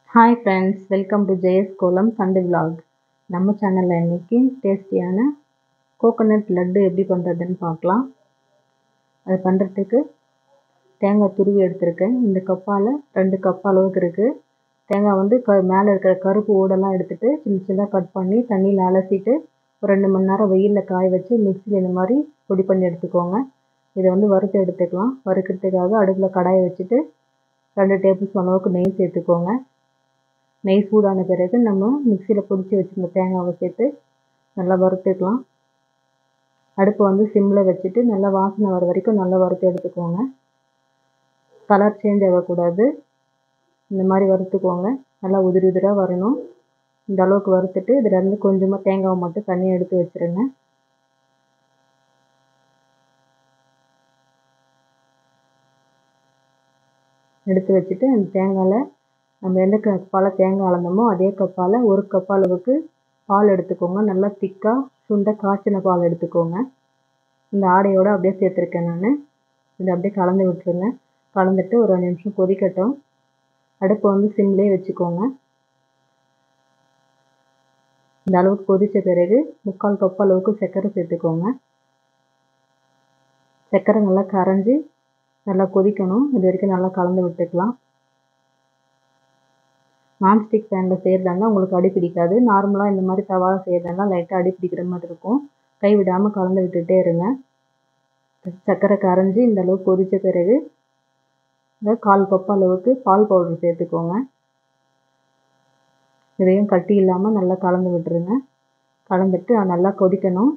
hi friends welcome to Jaya's kolam Sunday vlog நம்ம சேனலில் இன்றைக்கி டேஸ்டியான கோகோனட் லட்டு எப்படி பண்ணுறதுன்னு பார்க்கலாம் அது பண்ணுறதுக்கு தேங்காய் துருவி எடுத்திருக்கேன் இந்த கப்பால் ரெண்டு கப் அளவுக்கு இருக்குது தேங்காய் வந்து க மேலே இருக்கிற கருப்பு ஓடெல்லாம் எடுத்துகிட்டு சின்ன சின்னதாக கட் பண்ணி தண்ணியில் அலசிட்டு ஒரு ரெண்டு மணி நேரம் வெயிலில் காய வச்சு மிக்சியில் இந்த மாதிரி பொடி பண்ணி எடுத்துக்கோங்க இதை வந்து வறுத்து எடுத்துக்கலாம் வறுக்கிறதுக்காக அடுப்பில் கடாயை வச்சுட்டு ரெண்டு டேபிள் ஸ்பூன் அளவுக்கு நெய் சேர்த்துக்கோங்க நெய் சூடான பிறகு நம்ம மிக்சியில் பொடிச்சு வச்சுருந்த தேங்காவை சேர்த்து நல்லா வறுத்துக்கலாம் அடுப்பை வந்து சிம்மில் வச்சுட்டு நல்லா வாசனை வர வரைக்கும் நல்லா வறுத்து எடுத்துக்கோங்க கலர் சேஞ்ச் ஆகக்கூடாது இந்த மாதிரி வறுத்துக்கோங்க நல்லா உதிரி உதிராக வரணும் இந்த அளவுக்கு வறுத்துட்டு இதிலேருந்து கொஞ்சமாக தேங்காவை மட்டும் தனியாக எடுத்து வச்சுருங்க எடுத்து வச்சுட்டு அந்த தேங்காயில் நம்ம எந்த கப்பால் தேங்காய் அளந்தோமோ அதே கப்பால் ஒரு கப் அளவுக்கு பால் எடுத்துக்கோங்க நல்லா திக்காக சுண்ட காய்ச்சின பால் எடுத்துக்கோங்க இந்த ஆடையோடு அப்படியே சேர்த்துருக்கேன் நான் இதை அப்படியே கலந்து விட்டுருங்க கலந்துட்டு ஒரு அஞ்சு நிமிஷம் கொதிக்கட்டும் அடுப்பை வந்து சிம்லேயே வச்சுக்கோங்க இந்த அளவுக்கு கொதித்த பிறகு முக்கால் கப் அளவுக்கு சர்க்கரை சேர்த்துக்கோங்க சர்க்கரை நல்லா கரைஞ்சி நல்லா கொதிக்கணும் இது வரைக்கும் நல்லா கலந்து விட்டுக்கலாம் நான்ஸ்டிக் பேனில் செய்கிறதா உங்களுக்கு அடி பிடிக்காது நார்மலாக இந்த மாதிரி தவாவில் செய்கிறதா லைட்டாக அடி பிடிக்கிற மாதிரி இருக்கும் கை விடாமல் கலந்து விட்டுட்டே இருங்க சர்க்கரை கரைஞ்சி இந்த அளவுக்கு கொதித்த பிறகு இந்த கால் கப் அளவுக்கு பால் பவுடர் சேர்த்துக்கோங்க இதையும் கட்டி இல்லாமல் நல்லா கலந்து விட்டுருங்க கலந்துட்டு நல்லா கொதிக்கணும்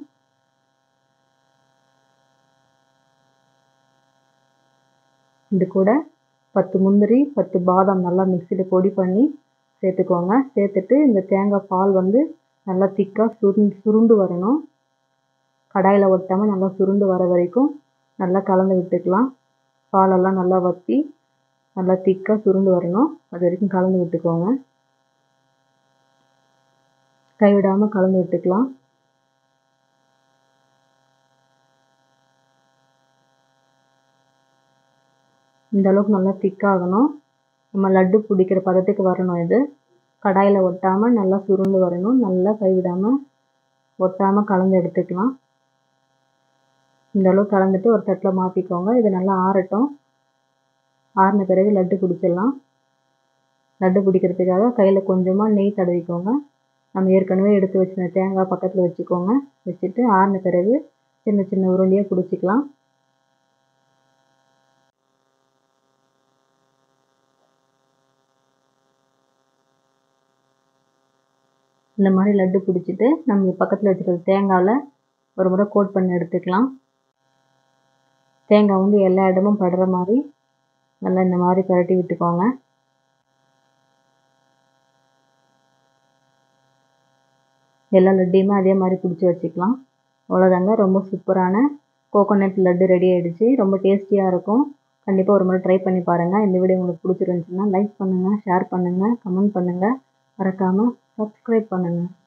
இது கூட பத்து முந்திரி பத்து பாதாம் நல்லா மிக்சியில் பொடி பண்ணி சேர்த்துக்கோங்க சேர்த்துட்டு இந்த தேங்காய் பால் வந்து நல்லா திக்காக சுருண்டு சுருண்டு வரணும் கடாயில் ஒட்டாமல் நல்லா சுருண்டு வர வரைக்கும் நல்லா கலந்து விட்டுக்கலாம் பாலெல்லாம் நல்லா வற்றி நல்லா திக்காக சுருண்டு வரணும் அது வரைக்கும் கலந்து விட்டுக்கோங்க கைவிடாமல் கலந்து விட்டுக்கலாம் இந்த அளவுக்கு நல்லா திக்காகணும் நம்ம லட்டு பிடிக்கிற பதத்துக்கு வரணும் இது கடாயில் ஒட்டாமல் நல்லா சுருண்டு வரணும் நல்லா கைவிடாமல் ஒட்டாமல் கலந்து எடுத்துக்கலாம் இந்த அளவுக்கு கலந்துட்டு ஒரு தட்டில் மாற்றிக்கோங்க இது நல்லா ஆறட்டும் ஆறின பிறகு லட்டு பிடிச்சிடலாம் லட்டு பிடிக்கிறதுக்காக கையில் கொஞ்சமாக நெய் தடவிக்கோங்க நம்ம ஏற்கனவே எடுத்து வச்சிருந்த தேங்காய் பக்கத்தில் வச்சுக்கோங்க வச்சுட்டு ஆறின பிறகு சின்ன சின்ன உருண்டையாக பிடிச்சிக்கலாம் இந்த மாதிரி லட்டு பிடிச்சிட்டு நம்ம பக்கத்தில் வச்சுருக்க தேங்காயில் ஒரு முறை கோட் பண்ணி எடுத்துக்கலாம் தேங்காய் வந்து எல்லா இடமும் படுற மாதிரி நல்லா இந்த மாதிரி பரட்டி விட்டுக்கோங்க எல்லா லட்டையுமே அதே மாதிரி பிடிச்சி வச்சுக்கலாம் அவ்வளோதாங்க ரொம்ப சூப்பரான கோகோனட் லட்டு ரெடி ஆகிடுச்சு ரொம்ப டேஸ்டியாக இருக்கும் கண்டிப்பாக ஒரு முறை ட்ரை பண்ணி பாருங்கள் இந்த வீடியோ உங்களுக்கு பிடிச்சிருந்துச்சுன்னா லைக் பண்ணுங்கள் ஷேர் பண்ணுங்கள் கமெண்ட் பண்ணுங்கள் மறக்காமல் சப்ஸ்கிரைப் பண்ணுங்கள்